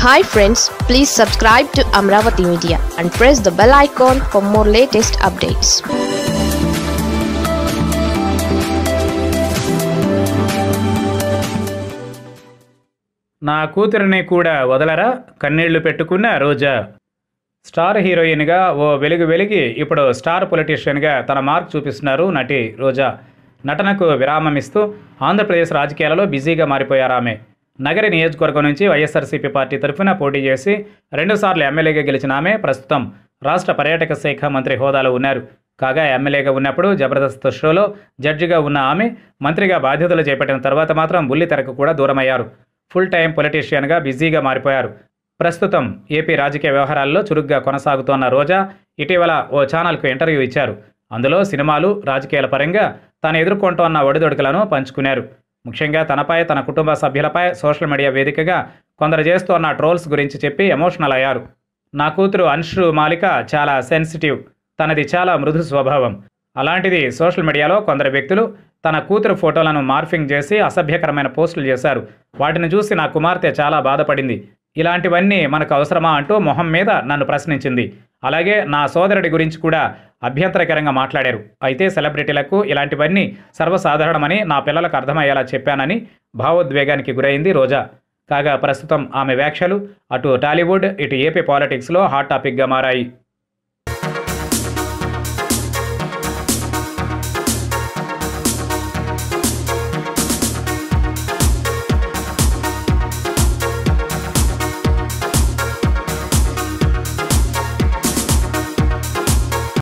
hi friends please subscribe to Amaravati media and press the bell icon for more latest updates నా కూతురిని కూడా వదలరా కన్నీళ్లు పెట్టుకున్న రోజా స్టార్ హీరోయిన్గా ఓ వెలుగు వెలిగి ఇప్పుడు స్టార్ పొలిటీషియన్గా తన మార్క్ చూపిస్తున్నారు నటి రోజా నటనకు విరామం ఇస్తూ ఆంధ్రప్రదేశ్ రాజకీయాలలో బిజీగా మారిపోయారు ఆమె నగరి నియోజకవర్గం నుంచి వైఎస్ఆర్సీపీ పార్టీ తరఫున పోటీ చేసి రెండుసార్లు ఎమ్మెల్యేగా గెలిచిన ఆమె ప్రస్తుతం రాష్ట్ర పర్యాటక శాఖ మంత్రి హోదాలో ఉన్నారు కాగా ఎమ్మెల్యేగా ఉన్నప్పుడు జబర్దస్త్ షోలో జడ్జిగా ఉన్న ఆమె మంత్రిగా బాధ్యతలు చేపట్టిన తర్వాత మాత్రం బుల్లితెరకు కూడా దూరమయ్యారు ఫుల్ టైం పొలిటీషియన్గా బిజీగా మారిపోయారు ప్రస్తుతం ఏపీ రాజకీయ వ్యవహారాల్లో చురుగ్గా కొనసాగుతోన్న రోజా ఇటీవల ఓ ఛానల్కు ఇంటర్వ్యూ ఇచ్చారు అందులో సినిమాలు రాజకీయాల పరంగా తాను ఎదుర్కొంటోన్న ఒడిదొడుకులను పంచుకున్నారు ముఖ్యంగా తనపై తన కుటుంబ సభ్యులపై సోషల్ మీడియా వేదికగా కొందరు చేస్తోన్న ట్రోల్స్ గురించి చెప్పి ఎమోషనల్ అయ్యారు నా కూతురు అన్షు మాలిక చాలా సెన్సిటివ్ తనది చాలా మృదు స్వభావం అలాంటిది సోషల్ మీడియాలో కొందరు వ్యక్తులు తన కూతురు ఫోటోలను మార్ఫింగ్ చేసి అసభ్యకరమైన పోస్టులు చేశారు వాటిని చూసి నా కుమార్తె చాలా బాధపడింది ఇలాంటివన్నీ మనకు అవసరమా అంటూ మొహం మీద నన్ను ప్రశ్నించింది అలాగే నా సోదరుడి గురించి కూడా అభ్యంతరకరంగా మాట్లాడారు అయితే సెలబ్రిటీలకు ఇలాంటివన్నీ సర్వసాధారణమని నా పిల్లలకు అర్థమయ్యేలా చెప్పానని భావోద్వేగానికి గురైంది రోజా కాగా ప్రస్తుతం ఆమె వ్యాఖ్యలు అటు టాలీవుడ్ ఇటు ఏపీ పాలిటిక్స్లో హాట్ టాపిక్గా మారాయి